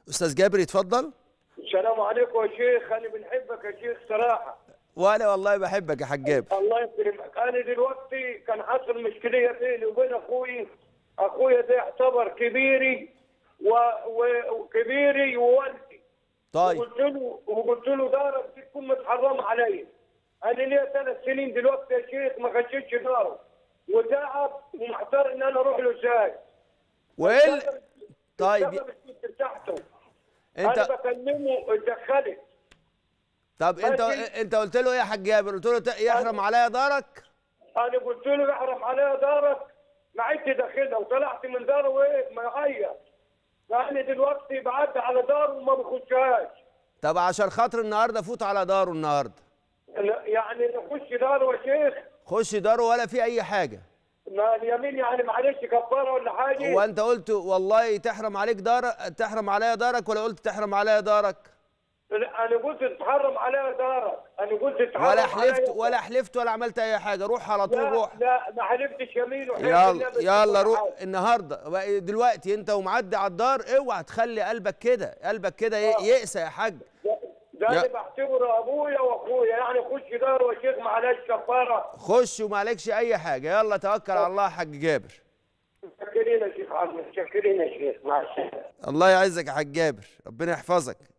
استاذ جابر يتفضل السلام عليكم يا شيخ انا بنحبك يا شيخ صراحه وانا والله بحبك يا حاج جابر الله يكرمك انا دلوقتي كان حصل مشكله بيني وبين اخوي اخويا ده يعتبر كبيري و... و... وكبيري ووالدي طيب وقلت له وقلت له دارك دي تكون متحرمه عليا انا ليا ثلاث سنين دلوقتي يا شيخ ما خشيتش داره وتعب ومحتار ان انا اروح له ازاي وايه ال- طيب السبب الست بتاعته انت انا بكلمه اتدخلت طب انت ماشي. انت قلت له ايه يا حاج جابر قلت له ت- يحرم عليا دارك انا قلت له يحرم عليها دارك ما عدت داخلها وطلعت من داره وايه معايا يعني دلوقتي بعدي على داره وما بخشهاش طب عشان خاطر النهارده فوت على داره النهارده لا، يعني نخش داره يا شيخ خش داره ولا في اي حاجه ما اليمين يعني معلش كفاره ولا حاجه هو انت قلت والله تحرم عليك دارك تحرم عليا دارك ولا قلت تحرم عليا دارك لا، انا قلت تحرم عليها دارك انا قلت تحرم ولا حلفت عليها- ولا حلفت ولا عملت اي حاجه روح على طول لا روح لا ما حلفتش يمين وحلفت يلا النبي يلا ولا روح حاجة. النهارده بقى دلوقتي انت ومعدي على الدار اوعى تخلي قلبك كده قلبك كده ي- يقسى يا حاج ده- ده يا- انا بعتبره ابويا واخويا يعني خش داره يا شيخ معلش كفاره خش ومالكش اي حاجه يلا توكل على الله يا حاج جابر متشكرين يا شيخ عمرو متشكرين يا شيخ مع السلامه الله يعزك يا حاج جابر ربنا يحفظك